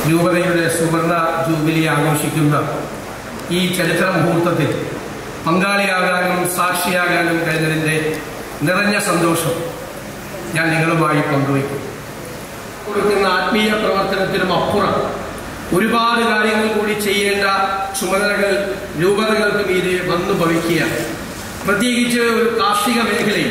രൂപതയുടെ സുവർണ ജൂബിലി ആഘോഷിക്കുന്ന ഈ ചരിത്ര മുഹൂർത്തത്തിൽ പങ്കാളിയാകാനും സാക്ഷിയാകാനും കഴിഞ്ഞതിൻ്റെ നിറഞ്ഞ സന്തോഷം ഞാൻ നിങ്ങളുമായി പങ്കുവയ്ക്കും കൊടുക്കുന്ന ആത്മീയ പ്രവർത്തനത്തിനും അപ്പുറം ഒരുപാട് കാര്യങ്ങൾ കൂടി ചെയ്യേണ്ട ചുമതലകൾ രൂപതകൾക്ക് മീതെ വന്നു ഭവിക്കുകയാണ് പ്രത്യേകിച്ച് ഒരു കാർഷിക മേഖലയിൽ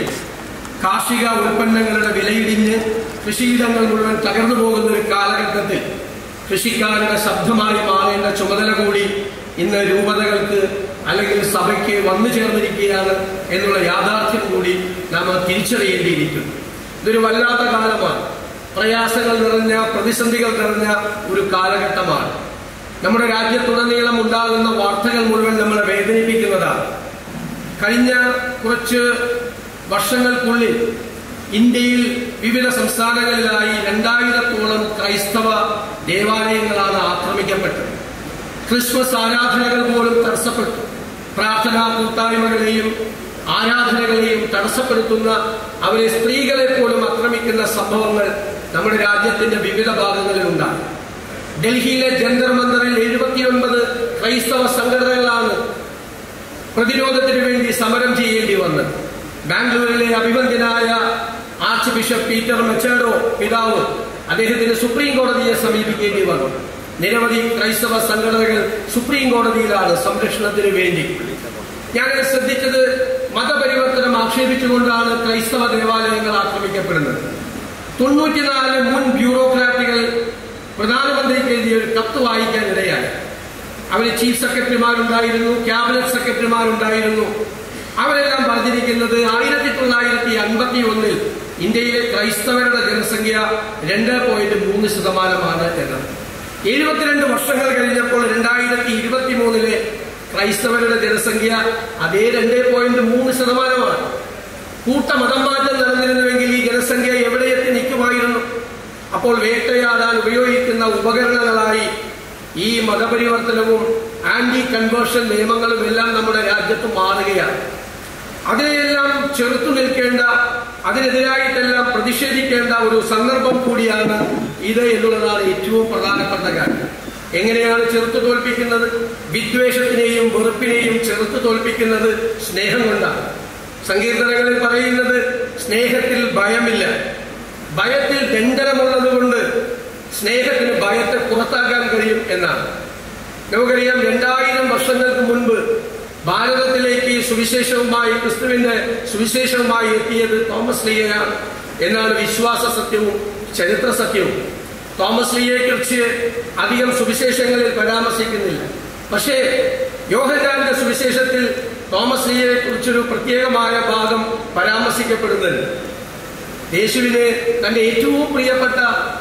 കാർഷിക ഉൽപ്പന്നങ്ങളുടെ വിലയിടിഞ്ഞ് കൃഷിയിടങ്ങൾ മുഴുവൻ തകർന്നു പോകുന്ന ഒരു കാലഘട്ടത്തിൽ കൃഷിക്കാരുടെ ശബ്ദമായി മാറേണ്ട ചുമതല കൂടി ഇന്ന് രൂപതകൾക്ക് അല്ലെങ്കിൽ സഭയ്ക്ക് വന്നു ചേർന്നിരിക്കുകയാണ് എന്നുള്ള യാഥാർത്ഥ്യം കൂടി നാം തിരിച്ചറിയേണ്ടിയിരിക്കുന്നു ഇതൊരു വല്ലാത്ത കാലമാണ് പ്രയാസങ്ങൾ നിറഞ്ഞ പ്രതിസന്ധികൾ നിറഞ്ഞ ഒരു കാലഘട്ടമാണ് നമ്മുടെ രാജ്യത്തുടനീളം ഉണ്ടാകുന്ന വാർത്തകൾ മുഴുവൻ നമ്മളെ വേദനിപ്പിക്കുന്നതാണ് കഴിഞ്ഞ കുറച്ച് വർഷങ്ങൾക്കുള്ളിൽ ഇന്ത്യയിൽ വിവിധ സംസ്ഥാനങ്ങളിലായി രണ്ടായിരത്തോളം ക്രൈസ്തവ ദേവാലയങ്ങളാണ് ആക്രമിക്കപ്പെട്ടത് ക്രിസ്മസ് ആരാധനകൾ പോലും തടസ്സപ്പെട്ടു പ്രാർത്ഥനാ കൂട്ടായ്മകളെയും ആരാധനകളെയും തടസ്സപ്പെടുത്തുന്ന അവരെ സ്ത്രീകളെ പോലും ആക്രമിക്കുന്ന സംഭവങ്ങൾ നമ്മുടെ രാജ്യത്തിന്റെ വിവിധ ഭാഗങ്ങളിൽ ഉണ്ടായി ഡൽഹിയിലെ ജന്തർ മന്ദറിൽ എഴുപത്തിയൊൻപത് ക്രൈസ്തവ സംഘടനകളാണ് പ്രതിരോധത്തിന് വേണ്ടി സമരം ചെയ്യേണ്ടി വന്നത് ബാംഗ്ലൂരിലെ അഭിവന്ദ്യനായ ആർച്ച് ബിഷപ്പ് പീറ്റർ മെച്ചേഡോ പിതാവ് അദ്ദേഹത്തിന് സുപ്രീം കോടതിയെ സമീപിക്കേണ്ടി വന്നു നിരവധി ക്രൈസ്തവ സംഘടനകൾ സുപ്രീം കോടതിയിലാണ് സംരക്ഷണത്തിന് വേണ്ടി ഞാൻ ശ്രദ്ധിച്ചത് മതപരിവർത്തനം ആക്ഷേപിച്ചുകൊണ്ടാണ് ക്രൈസ്തവ ദേവാലയങ്ങൾ ആക്രമിക്കപ്പെടുന്നത് തൊണ്ണൂറ്റിനാല് മുൻ ബ്യൂറോക്രാറ്റുകൾ പ്രധാനമന്ത്രിക്ക് എഴുതിയ ഒരു കത്ത് വായിക്കാൻ ഇടയായി അവർ ചീഫ് സെക്രട്ടറിമാരുണ്ടായിരുന്നു ക്യാബിനറ്റ് സെക്രട്ടറിമാരുണ്ടായിരുന്നു അവരെല്ലാം പറഞ്ഞിരിക്കുന്നത് ആയിരത്തി തൊള്ളായിരത്തി അൻപത്തി ഒന്നിൽ ഇന്ത്യയിലെ ക്രൈസ്തവരുടെ ജനസംഖ്യ രണ്ട് പോയിന്റ് മൂന്ന് ശതമാനമാണ് എന്നത് എഴുപത്തിരണ്ട് വർഷങ്ങൾ കഴിഞ്ഞപ്പോൾ രണ്ടായിരത്തി ഇരുപത്തി മൂന്നിലെ ക്രൈസ്തവരുടെ ജനസംഖ്യ അതേ രണ്ട് പോയിന്റ് മൂന്ന് ശതമാനമാണ് കൂട്ട മതം മാറ്റം നടന്നിരുന്നുവെങ്കിൽ ഈ ജനസംഖ്യ എവിടെ എത്തി നിൽക്കുമായിരുന്നു അപ്പോൾ വേട്ടയാടാൻ ഉപയോഗിക്കുന്ന ഉപകരണങ്ങളായി ഈ മതപരിവർത്തനവും ആന്റി കൺവേർഷൻ നിയമങ്ങളും എല്ലാം നമ്മുടെ രാജ്യത്ത് മാറുകയാണ് അതിനെയെല്ലാം ചെറുത്തു നിൽക്കേണ്ട അതിനെതിരായിട്ടെല്ലാം പ്രതിഷേധിക്കേണ്ട ഒരു സന്ദർഭം കൂടിയാണ് ഇത് എന്നുള്ളതാണ് ഏറ്റവും പ്രധാനപ്പെട്ട കാര്യം എങ്ങനെയാണ് ചെറുത്തു തോൽപ്പിക്കുന്നത് വിദ്വേഷത്തിനെയും വെറുപ്പിനെയും ചെറുത്തു തോൽപ്പിക്കുന്നത് സ്നേഹം കൊണ്ടാണ് സങ്കീർത്തനങ്ങളിൽ പറയുന്നത് സ്നേഹത്തിൽ ഭയമില്ല ഭയത്തിൽ ദണ്ഡനമുള്ളത് കൊണ്ട് സ്നേഹത്തിന് ഭയത്തെ പുറത്താക്കാൻ കഴിയും എന്നാണ് നമുക്കറിയാം രണ്ടായിരം വർഷങ്ങൾക്ക് മുൻപ് ഭാരതത്തിലേക്ക് സുവിശേഷവുമായി ക്രിസ്തുവിന്റെ സുവിശേഷവുമായി എത്തിയത് തോമസ് ലീയയാണ് എന്നാണ് വിശ്വാസ സത്യവും ചരിത്ര സത്യവും തോമസ് ലീയെ കുറിച്ച് അധികം സുവിശേഷങ്ങളിൽ പരാമർശിക്കുന്നില്ല പക്ഷേ യോഹനാന്റെ സുവിശേഷത്തിൽ തോമസ് ലീയെ കുറിച്ചൊരു പ്രത്യേകമായ ഭാഗം പരാമർശിക്കപ്പെടുന്നുണ്ട് യേശുവിന് തന്റെ ഏറ്റവും പ്രിയപ്പെട്ട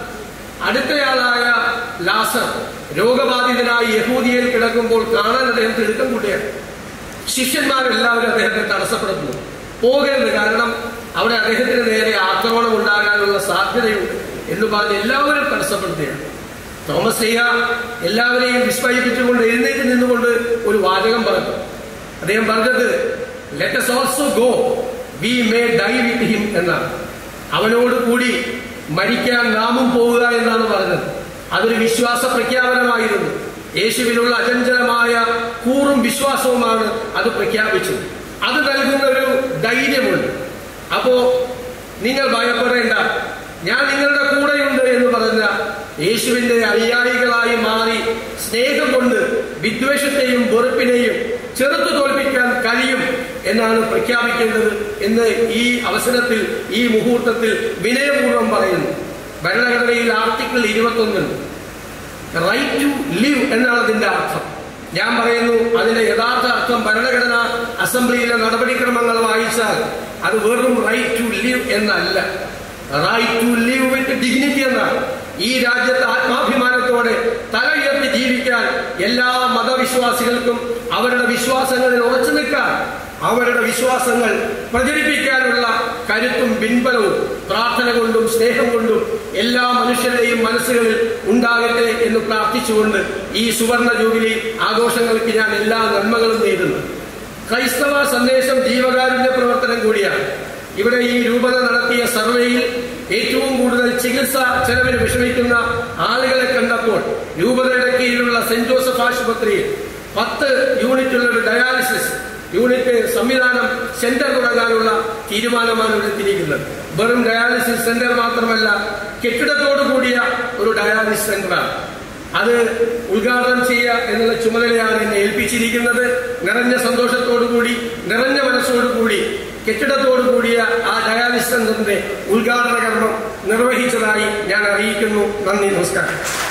അടുത്തയാളായ ലാസർ രോഗബാധിതനായി യഹൂദിയയിൽ കിടക്കുമ്പോൾ കാണാൻ അദ്ദേഹം തിടുക്കം കൂട്ടിയാണ് ശിഷ്യന്മാരെല്ലാവരും അദ്ദേഹത്തെ തടസ്സപ്പെടുന്നു പോകരുത് കാരണം അവിടെ അദ്ദേഹത്തിന് നേരെ ആക്രമണം ഉണ്ടാകാനുള്ള സാധ്യതയുണ്ട് എന്ന് പറഞ്ഞ് എല്ലാവരും തടസ്സപ്പെടുത്തുകയാണ് തോമസ് ലീഹ എല്ലാവരെയും വിസ്മയിപ്പിച്ചുകൊണ്ട് എഴുന്നേറ്റ് നിന്നുകൊണ്ട് ഒരു വാചകം പറഞ്ഞു അദ്ദേഹം പറഞ്ഞത് let us also go we may die with him എന്നാണ് അവനോട് കൂടി മരിക്കാൻ നാമും പോവുക എന്നാണ് പറഞ്ഞത് അതൊരു വിശ്വാസ പ്രഖ്യാപനമായിരുന്നു യേശുവിനുള്ള അചഞ്ചലമായ കൂറും വിശ്വാസവുമാണ് അത് പ്രഖ്യാപിച്ചത് അത് നൽകുന്ന ഒരു ധൈര്യമുണ്ട് അപ്പോ നിങ്ങൾ ഭയപ്പെടേണ്ട ഞാൻ നിങ്ങളുടെ കൂടെയുണ്ട് എന്ന് പറഞ്ഞ യേശുവിന്റെ അനുയായികളായി മാറി സ്നേഹം കൊണ്ട് വിദ്വേഷത്തെയും വെറുപ്പിനെയും ചെറുത്തു തോൽപ്പിക്കാൻ കഴിയും എന്നാണ് പ്രഖ്യാപിക്കേണ്ടത് എന്ന് ഈ അവസരത്തിൽ ഈ മുഹൂർത്തത്തിൽ വിനയപൂർവ്വം പറയുന്നു ഭരണഘടനയിൽ ആർട്ടിക്കിൾ ഇരുപത്തൊന്നുണ്ട് റൈറ്റ് ടു ലിവ് എന്നാണ് അതിന്റെ അർത്ഥം ഞാൻ പറയുന്നു അതിന്റെ യഥാർത്ഥ അർത്ഥം ഭരണഘടന അസംബ്ലിയിലെ നടപടിക്രമങ്ങൾ വായിച്ചാൽ അത് വെറും റൈറ്റ് ടു ലിവ് എന്നല്ല right to live with dignity എന്നാണ് ഈ രാജ്യത്ത് ആത്മാഭിമാനത്തോടെ തല ഉയർത്തി ജീവിക്കാൻ എല്ലാ മതവിശ്വാസികൾക്കും അവരുടെ വിശ്വാസങ്ങളിൽ ഉറച്ചു നിൽക്കാൻ അവരുടെ വിശ്വാസങ്ങൾ പ്രചരിപ്പിക്കാനുള്ള കരുത്തും പിൻബലവും പ്രാർത്ഥന കൊണ്ടും സ്നേഹം കൊണ്ടും എല്ലാ മനുഷ്യരുടെയും മനസ്സുകളിൽ ഉണ്ടാകട്ടെ എന്ന് പ്രാർത്ഥിച്ചുകൊണ്ട് ഈ സുവർണ ജൂബിലി ആഘോഷങ്ങൾക്ക് ഞാൻ എല്ലാ നന്മകളും നേരുന്നു ക്രൈസ്തവ സന്ദേശം ജീവകാരുണ്യ പ്രവർത്തനം കൂടിയാണ് ഇവിടെ ഈ രൂപത നടത്തിയ സർവേയിൽ ഏറ്റവും കൂടുതൽ ചികിത്സ ചെലവിന് വിഷമിക്കുന്ന ആളുകളെ കണ്ടപ്പോൾ രൂപതയുടെ കീഴിലുള്ള സെന്റ് ജോസഫ് ആശുപത്രിയിൽ പത്ത് യൂണിറ്റുള്ള ഒരു ഡയാലിസിസ് യൂണിറ്റ് സംവിധാനം സെന്റർ തുടങ്ങാനുള്ള തീരുമാനമാണ് എടുത്തിരിക്കുന്നത് വെറും ഡയാലിസിസ് സെന്റർ മാത്രമല്ല കെട്ടിടത്തോടു കൂടിയ ഒരു ഡയാലിസിസ് സെന്ററാണ് അത് ഉദ്ഘാടനം ചെയ്യുക എന്നുള്ള ചുമതലയാണ് എന്നെ ഏൽപ്പിച്ചിരിക്കുന്നത് നിറഞ്ഞ സന്തോഷത്തോടു കൂടി നിറഞ്ഞ മനസ്സോടു കൂടി കെട്ടിടത്തോടു കൂടിയ ആ ഡയാലിസിസ് സെന്ററിന്റെ ഉദ്ഘാടന കർമ്മം നിർവഹിച്ചതായി ഞാൻ അറിയിക്കുന്നു നന്ദി നമസ്കാരം